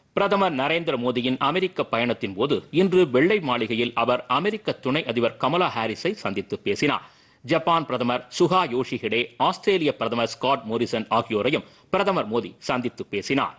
பிரதமர் நரேந்திர மோடியின் அமெரிக்க பயணத்தின் போது இன்று வெள்ளை மாளிகையில் அவர் அமெரிக்க துணை அதிபர் கமலா ஹாரிஸை சந்தித்து பேசினார் ஜப்பான் பிரதமர் சுகா யோஷிஹிடே ஆஸ்திரேலிய பிரதமர் ஸ்காட் மோரிசன் ஆகியோரையும் பிரதமர் மோடி சந்தித்து பேசினார்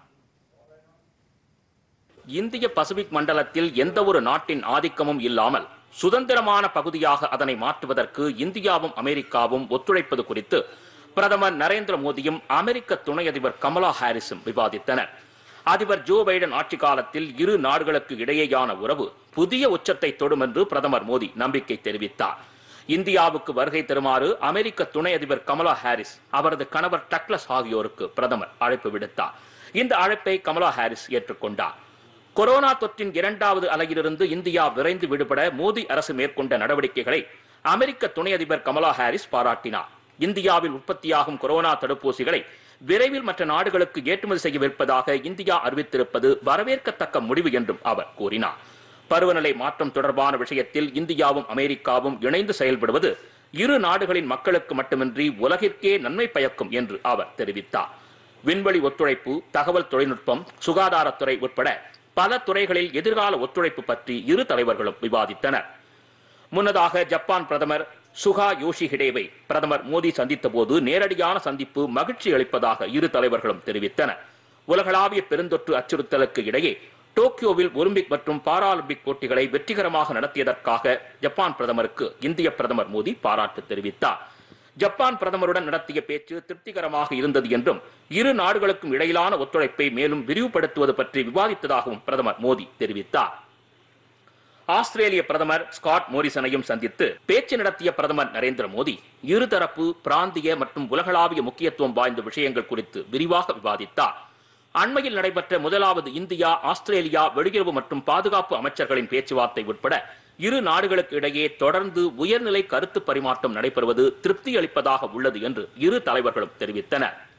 இந்திய பசிபிக் மண்டலத்தில் எந்த ஒரு நாட்டின் ஆதிக்கமும் இல்லாமல் சுதந்திரமான பகுதியாக அதனை மாற்றுவதற்கு இந்தியாவும் அமெரிக்காவும் ஒத்துழைப்பது குறித்து பிரதமர் நரேந்திர மோடியும் அமெரிக்க துணை அதிபர் கமலா ஹாரிஸும் விவாதித்தனர் அதிபர் ஜோ பைடன் ஆட்சி காலத்தில் இரு நாடுகளுக்கு இடையேயான உறவு புதிய உச்சத்தை தொடும் என்று பிரதமர் மோடி நம்பிக்கை தெரிவித்தார் இந்தியாவுக்கு வருகை தருமாறு அமெரிக்க துணை அதிபர் கமலா ஹாரிஸ் அவரது கணவர் டக்ளஸ் ஆகியோருக்கு பிரதமர் அழைப்பு விடுத்தார் இந்த அழைப்பை கமலா ஹாரிஸ் ஏற்றுக்கொண்டார் கொரோனா தொற்றின் இரண்டாவது அலையிலிருந்து இந்தியா விரைந்து விடுபட மோடி அரசு மேற்கொண்ட நடவடிக்கைகளை அமெரிக்க துணை அதிபர் கமலா ஹாரிஸ் பாராட்டினார் இந்தியாவில் உற்பத்தியாகும் கொரோனா தடுப்பூசிகளை விரைவில் மற்ற நாடுகளுக்கு ஏற்றுமதி செய்யவிருப்பதாக இந்தியா அறிவித்திருப்பது வரவேற்கத்தக்க முடிவு என்றும் அவர் கூறினார் பருவநிலை மாற்றம் தொடர்பான விஷயத்தில் இந்தியாவும் அமெரிக்காவும் இணைந்து செயல்படுவது இரு நாடுகளின் மக்களுக்கு மட்டுமின்றி உலகிற்கே நன்மை பயக்கும் என்று அவர் தெரிவித்தார் விண்வெளி ஒத்துழைப்பு தகவல் தொழில்நுட்பம் சுகாதாரத்துறை உட்பட பல துறைகளில் எதிர்கால ஒத்துழைப்பு பற்றி இரு தலைவர்களும் விவாதித்தனர் முன்னதாக ஜப்பான் பிரதமர் சுகா யோஷிஹிடேவை பிரதமர் மோடி சந்தித்த போது நேரடியான சந்திப்பு மகிழ்ச்சி அளிப்பதாக இரு தலைவர்களும் தெரிவித்தனர் உலகளாவிய பெருந்தொற்று அச்சுறுத்தலுக்கு இடையே டோக்கியோவில் ஒலிம்பிக் மற்றும் பாராலிம்பிக் போட்டிகளை வெற்றிகரமாக நடத்தியதற்காக ஜப்பான் பிரதமருக்கு இந்திய பிரதமர் மோடி பாராட்டு தெரிவித்தார் ஜப்பான் பிரதமருடன் நடத்திய பேச்சு திருப்திகரமாக இருந்தது என்றும் இரு நாடுகளுக்கும் இடையிலான ஒத்துழைப்பை மேலும் விரிவுபடுத்துவது பற்றி விவாதித்ததாகவும் பிரதமர் மோடி தெரிவித்தார் ஆஸ்திரேலிய பிரதமர் ஸ்காட் மோரிசனையும் சந்தித்து பேச்சு நடத்திய பிரதமர் நரேந்திர மோடி இருதரப்பு பிராந்திய மற்றும் உலகளாவிய முக்கியத்துவம் வாய்ந்த விஷயங்கள் குறித்து விரிவாக விவாதித்தார் அண்மையில் நடைபெற்ற முதலாவது இந்தியா ஆஸ்திரேலியா வெளியுறவு மற்றும் பாதுகாப்பு அமைச்சர்களின் பேச்சுவார்த்தை உட்பட இரு நாடுகளுக்கு இடையே தொடர்ந்து உயர்நிலை கருத்து பரிமாற்றம் நடைபெறுவது திருப்தி அளிப்பதாக உள்ளது என்று இரு தலைவர்களும் தெரிவித்தனர்